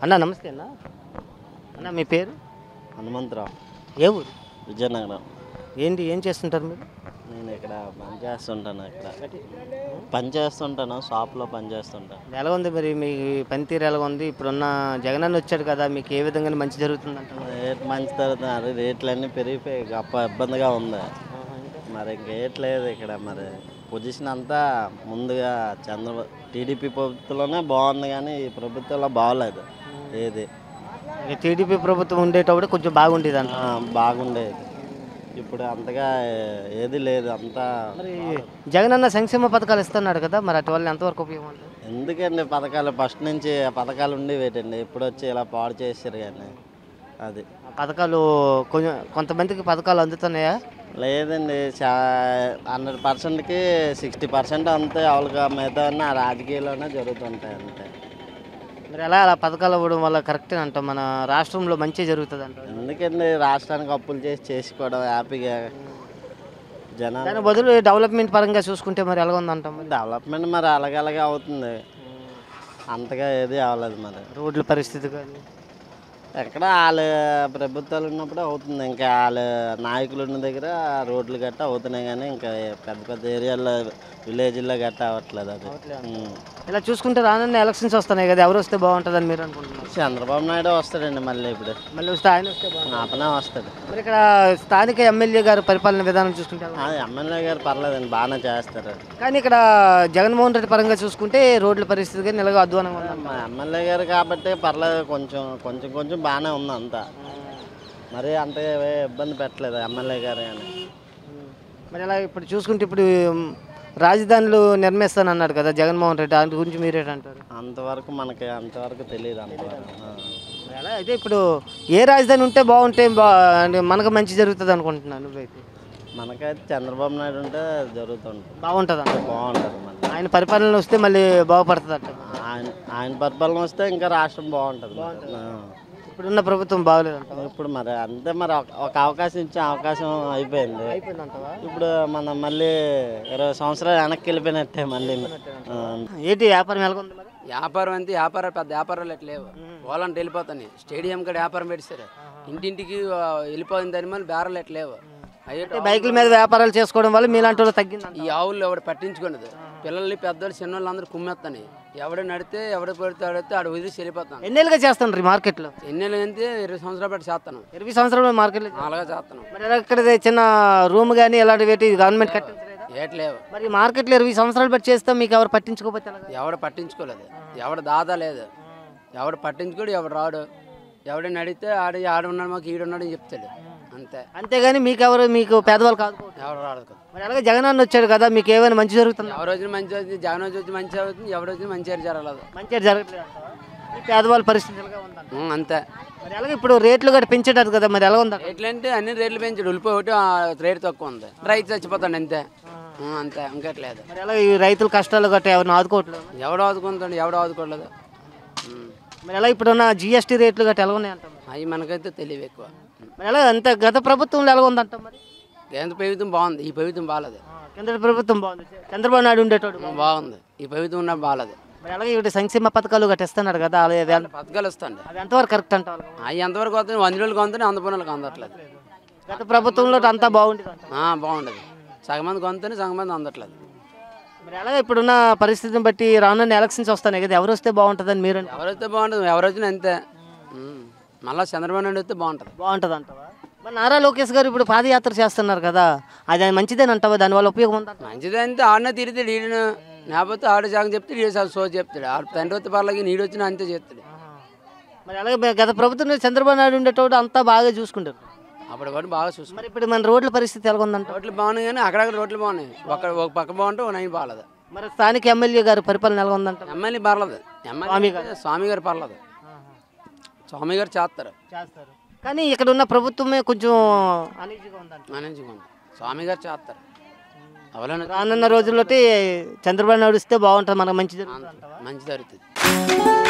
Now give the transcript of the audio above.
అన్న నమస్తే అన్న అన్న మీ పేరు హనుమంతరావు ఏ ఊరు విజయనగరం ఏంటి ఏం చేస్తుంటారు మీరు నేను ఇక్కడ పని చేస్తుంటాను ఇక్కడ పని చేస్తుంటాను షాప్లో పని చేస్తుంటాను ఎలా ఉంది మరి మీ పనితీరు ఎలా ఉంది ఇప్పుడున్న జగన్ అన్న వచ్చాడు కదా మీకు ఏ విధంగా మంచి జరుగుతుంది అంటారు రేట్ మంచి తరుగుతున్నారు రేట్లు అన్నీ పెరిగిపోయి గొప్ప ఇబ్బందిగా ఉంది మరి ఇంకేట్లేదు ఇక్కడ మరి పొజిషన్ అంతా ముందుగా చంద్ర టీడీపీ ప్రభుత్వంలోనే బాగుంది కానీ ఈ ప్రభుత్వంలో బాగలేదు ఏది టీడీపీ ప్రభుత్వం ఉండేటప్పుడు కొంచెం బాగుండేది అంట ఆ, బాగుండేది ఇప్పుడు అంతగా ఏది లేదు అంతా మరి జగన్ అన్న సంక్షేమ పథకాలు ఇస్తున్నాడు కదా మరి అటు వల్ల ఎంతవరకు ఉపయోగం ఉంటుంది ఎందుకండి పథకాలు ఫస్ట్ నుంచి ఆ పథకాలు ఉండేవేటండి ఇప్పుడు వచ్చి ఇలా పాడు చేశారు కానీ అది ఆ పథకాలు కొంచెం కొంతమందికి పథకాలు అందుతున్నాయా లేదండి చా హండ్రెడ్ పర్సెంట్కి సిక్స్టీ పర్సెంట్ అంతే వాళ్ళకి మిగతా అన్నీ ఆ రాజకీయాల్లోనే జరుగుతుంటాయి అంతే మరి ఎలా అలా పథకాలు ఇవ్వడం వల్ల కరెక్టే అంట మన రాష్ట్రంలో మంచి జరుగుతుంది అంట ఎందుకండి రాష్ట్రానికి అప్పులు చేసి చేసుకోవడం హ్యాపీగా జనాలు దాని బదులు డెవలప్మెంట్ పరంగా చూసుకుంటే మరి ఎలా ఉందంటాం మరి డెవలప్మెంట్ మరి అలాగలాగే అవుతుంది అంతగా ఏది అవ్వలేదు మరి రోడ్ల పరిస్థితి కానీ ఎక్కడ వాళ్ళ ప్రభుత్వాలు ఉన్నప్పుడు అవుతుంది ఇంకా వాళ్ళ నాయకులు ఉన్న దగ్గర రోడ్లు గట్ట అవుతున్నాయి కానీ ఇంకా పెద్ద పెద్ద ఏరియాల్లో విలేజ్లో గట్ట అవ్వట్లేదు అది ఉం. ఇలా చూసుకుంటే రానున్న ఎలక్షన్స్ వస్తున్నాయి కదా ఎవరు వస్తే బాగుంటుందని మీరు అనుకుంటున్నారు చంద్రబాబు నాయుడు వస్తాడండి మళ్ళీ ఇప్పుడు మళ్ళీ వస్తే ఆయన వస్తే బాగుంటుంది అతనే వస్తాడు మరి ఇక్కడ స్థానిక ఎమ్మెల్యే గారు పరిపాలన విధానం చూసుకుంటే ఎలా? ఆ, ఎమ్మెల్యే గారు పర్లేదండి బాగానే చేస్తారు కానీ ఇక్కడ జగన్మోహన్ రెడ్డి పరంగా చూసుకుంటే రోడ్ల పరిస్థితి కానీ ఇలాగ అధ్వానంగా ఉంది మా ఎమ్మెల్యే గారు కాబట్టి పర్లేదు కొంచెం కొంచెం కొంచెం బాగానే ఉంది అంతా మరి అంత ఏ ఇబ్బంది పెట్టలేదు ఎమ్మెల్యే గారు కానీ మరి ఇలా ఇప్పుడు చూసుకుంటే ఇప్పుడు ఉమ్, రాజధానులు నిర్మిస్తాను అన్నాడు కదా జగన్మోహన్ రెడ్డి దాని గురించి మీరేంటారు అంతవరకు మనకి అంతవరకు తెలియదు అంతవరకు ఆ. మరి అలా అయితే ఇప్పుడు ఏ రాజధాని ఉంటే బాగుంటే బా అంటే మనకు మంచి జరుగుతుంది అనుకుంటున్నాను నువ్వైతే మనకైతే చంద్రబాబు నాయుడు ఉంటే జరుగుతుంది బాగుంటుంది అంట బాగుంటుంది మళ్ళీ ఆయన పరిపాలన వస్తే మళ్ళీ బాగుపడుతుంది అంట ఆయన ఆయన పరిపాలన వస్తే ఇంకా రాష్ట్రం బాగుంటుంది ఆ. ఇప్పుడున్న ప్రభుత్వం బాగలేదు అంట ఇప్పుడు మరి అంతే మరి ఒక- ఒక అవకాశం ఇచ్చే అవకాశం అయిపోయింది అయిపోయిందంటవా ఇప్పుడు మనం మళ్ళీ ఇరవై సంవత్సరాలు వెనక్కి వెళ్ళిపోయినట్టే మళ్ళీ ఆ. ఏంటి వ్యాపారం ఎలాగుంది మరి వ్యాపారం అంతే వ్యాపారాలు పెద్ద వ్యాపారాలు ఎట్లా లేవు పోలంటే వెళ్ళిపోతాయి స్టేడియం కూడా వ్యాపారం పెట్టారు ఇంటింటికి ఆ, వెళ్ళిపోయిన దాని మళ్ళీ బేరాలు ఎట్లా లేవు అయ్యే బైకుల మీద వ్యాపారాలు చేసుకోవడం వల్ల మీలాంటి వాళ్ళు తగ్గింది ఈ ఆవులు ఎవడు పట్టించుకున్నది పిల్లల్ని పెద్దలు చిన్నోళ్ళు అందరూ కుమ్మేస్తాయి ఎవడ నడితే ఎవడ పడితే ఆడితే ఆడ వదిలేసి వెళ్ళిపోతాను ఎన్నేళ్ళుగా చేస్తున్నారు ఈ మార్కెట్లో ఎన్నెళ్ళు అంతే ఇరవై సంవత్సరాలు బట్టి చేస్తాను ఇరవై సంవత్సరాలు మార్కెట్లో అలాగా చేస్తాను మరి ఎలా ఇక్కడ చిన్న రూమ్ కానీ ఇలాంటివి పెట్టి గవర్నమెంట్ కట్టించలేదా ఏట్లేవు మరి ఈ మార్కెట్లో ఇరవై సంవత్సరాలు బట్టి చేస్తే మీకు ఎవరు పట్టించుకోకపోతే ఎలాగా? ఎవడ పట్టించుకోలేదు ఎవడ దాదా లేదు ఎవడ పట్టించుకోడు ఎవడు రాడు ఎవడైనా అడిగితే ఆడ ఆడ ఉన్నాడు మాకు ఈడున్నాడు అని చెప్తాడు అంతే అంతేగాని మీకు ఎవరు మీకు పేదవాళ్ళు కాదు ఎవడు రాడు మరి అలాగే జగన్ అన్న వచ్చాడు కదా మీకు ఏమైనా మంచి జరుగుతుంది ఎవరు వచ్చిన మంచి అవుతుంది జగన్ వచ్చి వచ్చి మంచి అవుతుంది ఎవరు వచ్చిన మంచి జరగలేదు మంచిగా జరగట్లేదు అంటావా? ఈ పేదవాళ్ళ పరిస్థితి ఎలాగా ఉందంట ఉం, అంతే మరి అలాగే ఇప్పుడు రేట్లు కూడా పెంచేటారు కదా మరి ఎలా ఉందంట రేట్లు అంటే అన్ని రేట్లు పెంచాడు ఉల్లిపోయి ఒకటి ఆ, రేటు తక్కువ ఉంది రైతు చచ్చిపోతాడు అంతే ఉం, అంతే ఇంకట్లేదు మరి అలాగే ఈ రైతుల కష్టాలు గట్రా ఎవరిని ఆదుకోవట్లేదు ఎవడు ఆదుకుంటాడు ఎవడు ఆదుకోలేదు ఉం. మరి ఎలా ఇప్పుడున్న జిఎస్టీ రేట్లు గట్రా ఎలా ఉన్నాయంట మరి? అవి మనకైతే తెలివి ఎక్కువ మరి ఎలా అంత గత ప్రభుత్వంలో ఎలా ఉందంట మరి కేంద్ర ప్రభుత్వం బాగుంది ఈ ప్రభుత్వం బాగాలేదు ఆ, కేంద్ర ప్రభుత్వం బాగుంది చంద్రబాబు నాయుడు ఉండేటోడు ఉం, బాగుంది ఈ ప్రభుత్వం ఉన్న బాగాలేదు మరి అలాగే ఇప్పుడు సంక్షేమ పథకాలు గట్రా ఇస్తున్నాడు కదా అలా అవి ఎంత- పథకాలు ఇస్తాండి అవి ఎంతవరకు కరెక్ట్ అంటారు అవి ఎంతవరకు వస్తుంది వంద రోజులకు అందుతున్నాయి వంద పనులకు అందట్లేదు గత ప్రభుత్వంలో అంతా బాగుండేది అంట ఆ, బాగుండదు సగం మంది కొంతనే సగం మంది అందట్లేదు మరి అలాగే ఇప్పుడున్న పరిస్థితిని బట్టి రానున్న ఎలక్షన్స్ వస్తున్నాయి కదా ఎవరు వస్తే బాగుంటుందని మీరు అంటే ఎవరైతే బాగుంటుంది ఎవరు వచ్చినా అంతే ఉం. మళ్ళా చంద్రబాబు నాయుడు వస్తే బాగుంటుంది బాగుంటుంది అంటావా మరి నారా లోకేష్ గారు ఇప్పుడు పాదయాత్ర చేస్తున్నారు కదా అది మంచిదేనంటావా దానివల్ల ఉపయోగం ఉందంట మంచిది అంతే ఆడనే తిరిగితే ఈయన లేకపోతే ఆడ జాగం చెప్తే ఈడ సో చెప్తాడు ఆడ తండ్రి వస్తే పర్లేదు నీడు వచ్చినా అంతే చెప్తాడు మరి అలాగే బ- గత ప్రభుత్వంలో చంద్రబాబు నాయుడు ఉండేటోడు అంతా బాగా చూసుకుంటారు అప్పుడు కూడా బాగా చూసుకో మరి ఇప్పుడు మన రోడ్ల పరిస్థితి ఎలా ఉందంట రోడ్లు బాగున్నాయి కానీ అక్కడక్కడ రోడ్లు బాగున్నాయి ఒక ఒక పక్క బాగుంటే ఒక నైన్ బాగలేదు మరి స్థానిక ఎమ్మెల్యే గారు పరిపాలన ఎలా ఉందంట ఎమ్మెల్యే పర్లేదు ఎమ్మెల్యే స్వామి గారు పర్లేదు స్వామి గారు చేస్తారు చేస్తారు కానీ ఇక్కడ ఉన్న ప్రభుత్వమే కొంచెం అనీజీగా ఉందంట మంచిగా ఉంది స్వామి గారు చేస్తారు ఎవరైనా రానున్న రోజుల్లో చంద్రబాబు నాయుడు వస్తే బాగుంటుంది మనకు మంచి జరుగుతుంది అంటావా? మంచి జరుగుతుంది